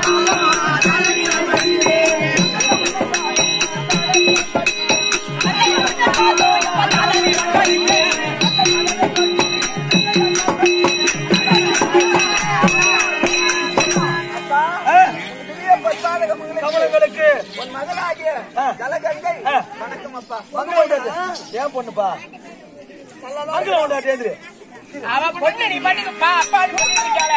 கமலங்களுக்கு உன் மகளாகிய ஜலகங்கை வணக்கம் அப்பா மங்கள உண்டாது ஏன் பொண்ணுப்பா மங்கள உண்டாது எதிரு அவ பொண்ணு நீ பண்ணுங்க பா அப்பா இருக்காள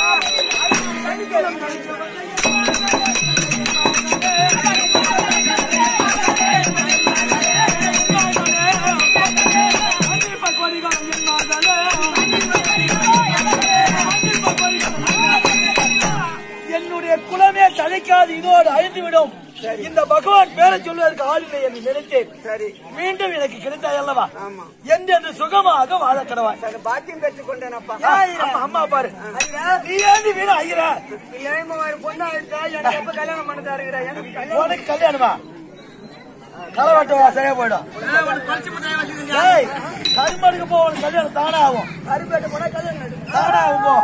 என்னுடைய குலமே தழைக்காது இதோடு அழிந்து விடும் இந்த பகவான் பேரை சொல்வதற்கு ஆள் இல்லை என்று நினைத்தேன் சரி மீண்டும் எனக்கு கிடைத்தாய் அல்லவா ஆமா என்று அந்த சுகமாக வாழ கடவாய் சரி பாக்கியம் பெற்றுக் கொண்டேனப்பா அம்மா, அம்மா பாரு நீ ஏன் வீண ஐயர இளையமா ஒரு பொண்ணா இருக்கா எனக்கு எப்ப கல்யாணம் பண்ணதா இருக்கிறா எனக்கு கல்யாணம் உனக்கு கல்யாணமா களவாட்டு சரியா போயிடும் ஏய், கரும்படுக்கு போ உனக்கு கல்யாணம் தானா ஆகும் கருப்பேட்டை போனா கல்யாணம் நடக்கும். தானா ஆகும் போ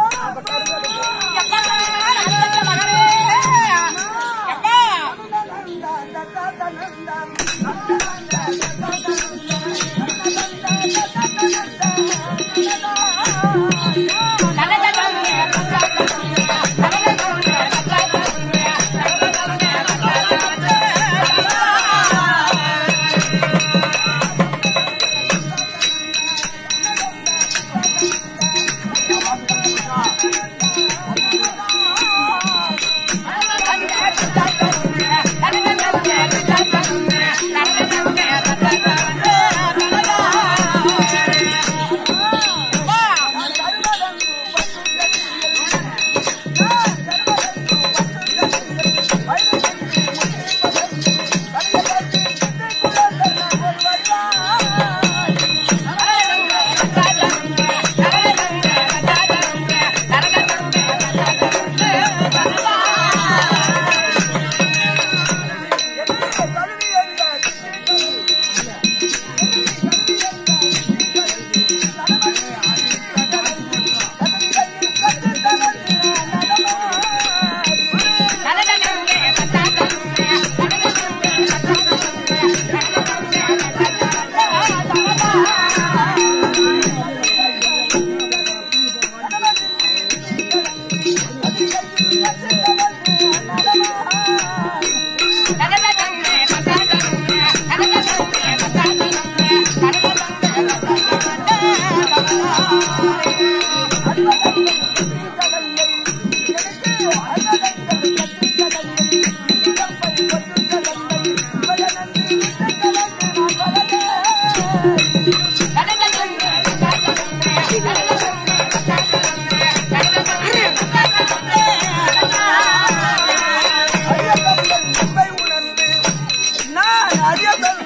நான் அறியப்பட்ட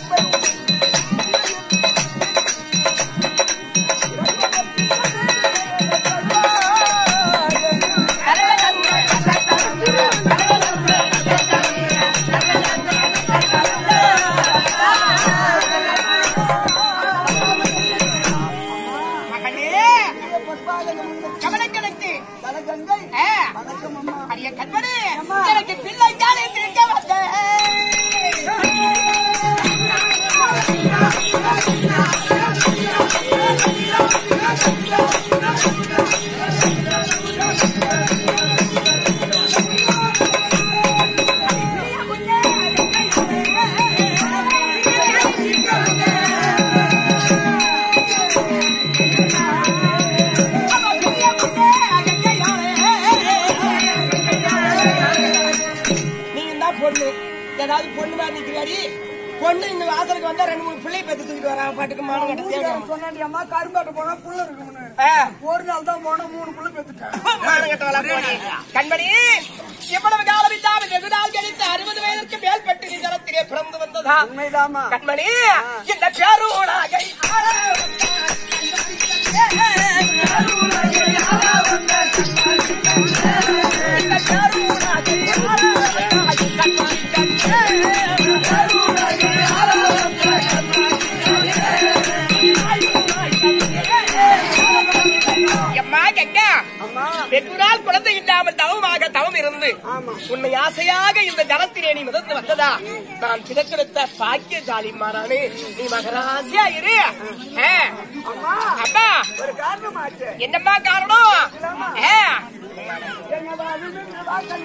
மகளே கவனக்கிழக்கு தலகங்கை ஆ, வணக்கம் அம்மா அரிய கண்மணி எனக்கு பிள்ளை தான் என்று இருக்க வந்தேன் நீ தான் பொண்ணு ஏதாவது பொண்ணு மாதிரி நிக்கிறாடி பொண்ணு இந்த வாசலுக்கு வந்தா ரெண்டு மூணு பிள்ளை பெத்து தூக்கிட்டு வரா பாட்டுக்கு மானம் கட்ட தேவை சொன்னாடி அம்மா கரும்பாட்டு போனா புள்ள இருக்கும்னு ஆ. ஒரு நாள் தான் போனா மூணு புள்ள பெத்துட்டேன் மானங்கெட்டவளா போடி. கண்மணி இவ்வளவு காலம் இல்லாமல் வெகு நாள் கழித்து அறுபது வயதிற்கு மேல்பட்டு நீ ஜலத்திலே பிறந்து வந்ததா உண்மைதாமா கண்மணி இந்த பேரூடாகை எம்மா கங்கா அம்மா வெகுநாள் நாள் குழந்தை இல்லாமல் தவமாக தவம் இருந்து உன்னை ஆசையாக இந்த ஜலத்திலே நீ மிதந்து வந்ததா நான் கிடைத்த பாக்கியசாலி மாறானே நீ மகராசியா இரு ஆ. அம்மா அம்மா ஒரு காரணமாச்சு என்னம்மா காரணம் ஆ. என்னடா விழுந்து வாசல்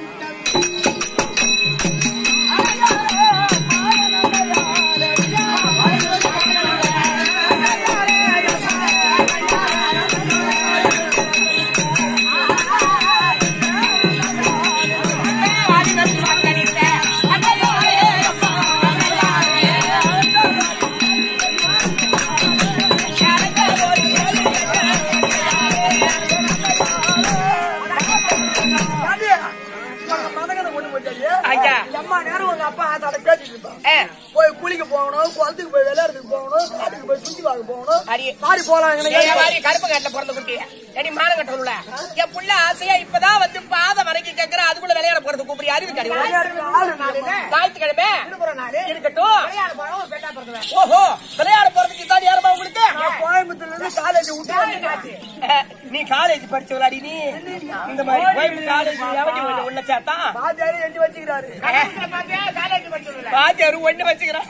ஏண்டி? உனக்கு மதகதை கொண்டு போயிட்டாடி? ஐயா. எம்மா நேரம் உங்க அப்பா ஆத்தாட பேசிட்டு இருப்பான் ஆ. போய் குளிக்க போகணும் குளத்துக்கு போய் விளையாடுறதுக்கு போகணும் காட்டுக்கு போய் சுத்தி பார்க்க போகணும் அடி. மாறி போலாம் ஏய், வாரி, கருப்பு காட்டுல பிறந்த குட்டி ஏடி மானம் கட்டணும்ல என் புள்ள ஆசையா இப்பதான் வந்து பாதை வரைக்கும் கேக்குற அதுக்குள்ள விளையாட போறது கூப்பிடி அறிவு கடி ஞாயிற்றுக்கிழமை இருக்கட்டும் ஓஹோ விளையாட போறதுக்கு தான் நேரமா உங்களுக்கு கோயம்புத்தூர்ல இருந்து காலேஜ் விட்டு வந்து அஹ், நீ காலேஜ் படிச்சவளாடி நீ இந்த மாதிரி கோயம்புத்தூர் காலேஜ் எவடி உன்னை உள்ள சேர்த்தா பாத்தியாரு எண்ணி வச்சுக்கிறாரு பாத்தியாரு ஒண்ணு வச்சுக்கிறான்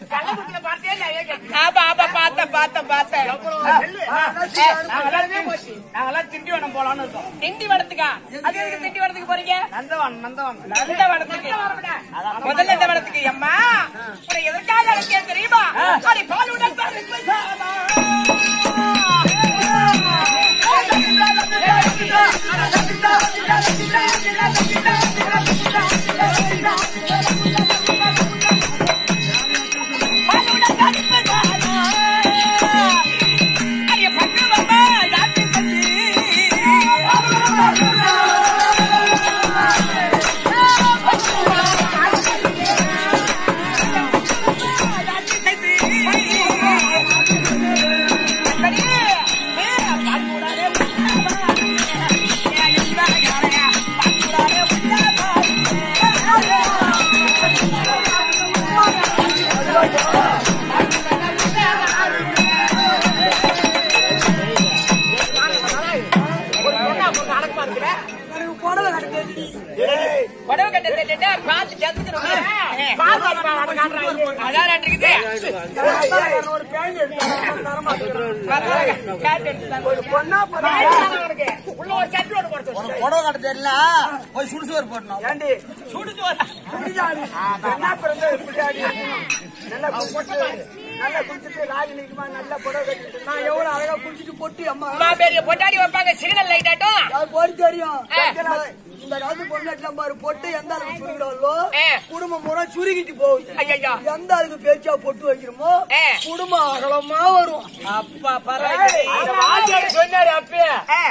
ஆமா ஆமா பார்த்தேன் பார்த்தேன் பார்த்தேன் நாங்கெல்லாம் திண்டிவனம் போலான்னு இருக்கோம் திண்டிவனத்துக்கா அது எதுக்கு திண்டிவனத்துக்கு போறீங்க நந்தவன் நந்தவன் நந்தவனத்துக்கு முதல்ல இந்த வனத்துக்கு அம்மா உன்னை எதற்காக அழைக்கேன் தெரியுமா அடி பால் உடல் எனக்கு புடவை கட்டுறது புடவை கட்ட தெரியல பார்த்து ஜந்துக்கணும் அதான் இருக்குது ஒரு பேண்ட் எடுத்து தர மாட்டேங்கிறேன் கேட் எடுத்துட்டாங்க. ஒரு பொண்ணா உள்ள ஒரு சட்டு ஒன்று போட்டு வச்சிருக்கேன். புடவை கட்ட தெரியல போய் சுடுசோறு போட்டணும் ஏண்டி சுடுச்சு வரா. குடிஜாடி என்ன பிறந்த குடிஜாடி நல்லா குடிச்சிட்டு நல்லா குடிச்சிட்டு ராஜி நிக்குமா நல்லா புடவை கட்டிட்டு நான் எவ்வளவு அழகா குடிச்சிட்டு பொட்டி அம்மா அம்மா பெரிய பொட்டாடி வைப்பாங்க சிக்னல் லைட் ஆட்டும் அது போய் தெரியும் ஆ. இந்த காலத்து பொண்ணாட்டிலாம் பாரு பொட்டு எந்த அளவுக்கு சுருங்கிடாலோ ஆ. குடும்பம் பூரா சுருங்கிட்டு போகுது ஐயா எந்த அளவுக்கு பேச்சா பொட்டு வைக்கிறோமோ ஆ. குடும்பம் அகலமா வரும் அப்பா பரவாயில்லை வாத்தியார் சொன்னாரு அப்பயே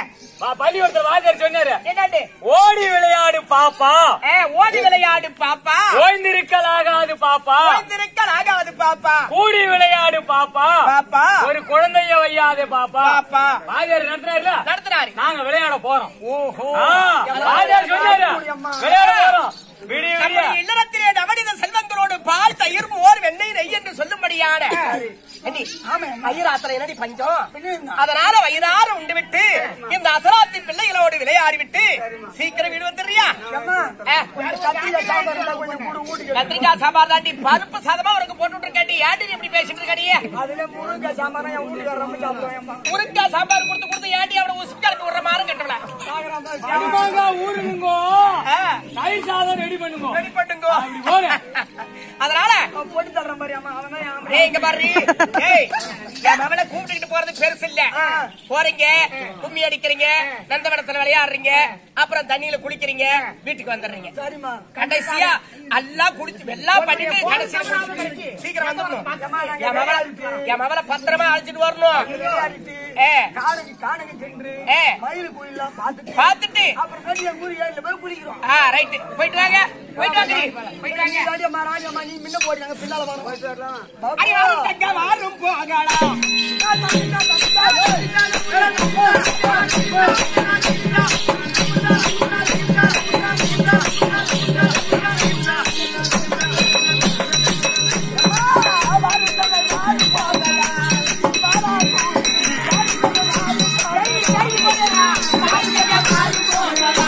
ப- பள்ளிக்கூடத்துல வாத்தியார் சொன்னாரு என்னண்டு ஓடி விளையாடு பாப்பா ஏ, ஓடி விளையாடு பாப்பா ஓய்ந்திருக்கல் ஆகாது பாப்பா ஓய்ந்திருக்கல் ஆகாது பாப்பா கூடி விளையாடு பாப்பா பாப்பா ஒரு குழந்தைய வையாது பாப்பா பாப்பா வாத்தியார் நடத்துறாருல நடத்துறாரு நாங்க விளையாட போறோம் ஓஹோ ஆ, வாத்தியார் சொன்னாரு விளையாட போறோம் விடிய விடிய நம்முடைய இல்லறத்திலே நவனித செல்வங்களோடு பால் தயிர் மோர் வெண்ணெய் நெய் என்று சொல்லும்படியான என்னடி? வயிறாத்திரை என்னடி பஞ்சம் அதனால வயிறாறு உண்டு விட்டு இந்த அசராத்தி பிள்ளைகளோடு விளையாடி விட்டு சீக்கிரம் வீடு வந்துடுறியா அம்மா, ஆ. கத்திரிக்காய் சாம்பார் இருந்தா கொஞ்சம் கூட ஊட்டிக்க கத்திரிக்காய் சாம்பார் தாண்டி பருப்பு சாதமா உனக்கு போட்டு இருக்காண்டி ஏன்டி நீ இப்படி பேசிட்டு இருக்காடி அதுல முருங்கைக்காய் சாம்பார் என் வீட்டுக்கார ரொம்ப சாப்பிடுவேன் அம்மா முருங்கா சாம்பார் கொடுத்து கொடுத்து ஏன்டி அவனை உசுப்பு கலப்பி விடுற மாதிரி கட்டல அடிமாங்கா ஊருங்கோ தயிர் சாதம் ரெடி பண்ணுங்க ரெடி பண்ணுங்க அப்படி போடு. அதனால அவன் போட்டு தர்ற மாதிரி அம்மா அவன் தான் என் ஏய் இங்க பாரு ஏய் என் மகனை கூப்பிட்டுக்கிட்டு போறது பெருசு இல்ல போறீங்க கும்மி அடிக்கிறீங்க நந்தவனத்துல விளையாடுறீங்க அப்புறம் தண்ணியில குளிக்கிறீங்க வீட்டுக்கு வந்துடுறீங்க சரிம்மா கடைசியா எல்லாம் குடிச்சு எல்லாம் பண்ணிட்டு கடைசியா முடிச்சுட்டு சீக்கிரம் வந்துடணும் என் மவளை என் மவளை பத்திரமா அழைச்சிட்டு வரணும் விளையாடிட்டு ஏ காணகி காணகி சென்று ஏ. மயில் கோயிலாம் பார்த்துட்டு பாத்துட்டு அப்புறம் வெளியே எங்க ஊர் ஏரியில போய் குளிக்கிறோம் ஆ ரைட் போயிட்டு வாங்க போயிட்டு வாங்க நீ. போயிட்டு வாங்க ராஜம்மா ராஜம்மா நீ முன்ன போடுறாங்க பின்னால வரும் போயிட்டு வரலாம் அடி வாரும் தங்க வாரும் போகலாம் பாப்பா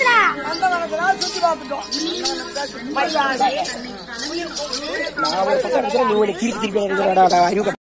நந்தவனத்தினால் சுத்தி பார்த்துட்டோம் நான் ஒரு பக்கம் இருக்கிறேன், நீ ஒரு திருப்பி திருப்பி இருக்கிறடா, அறிவு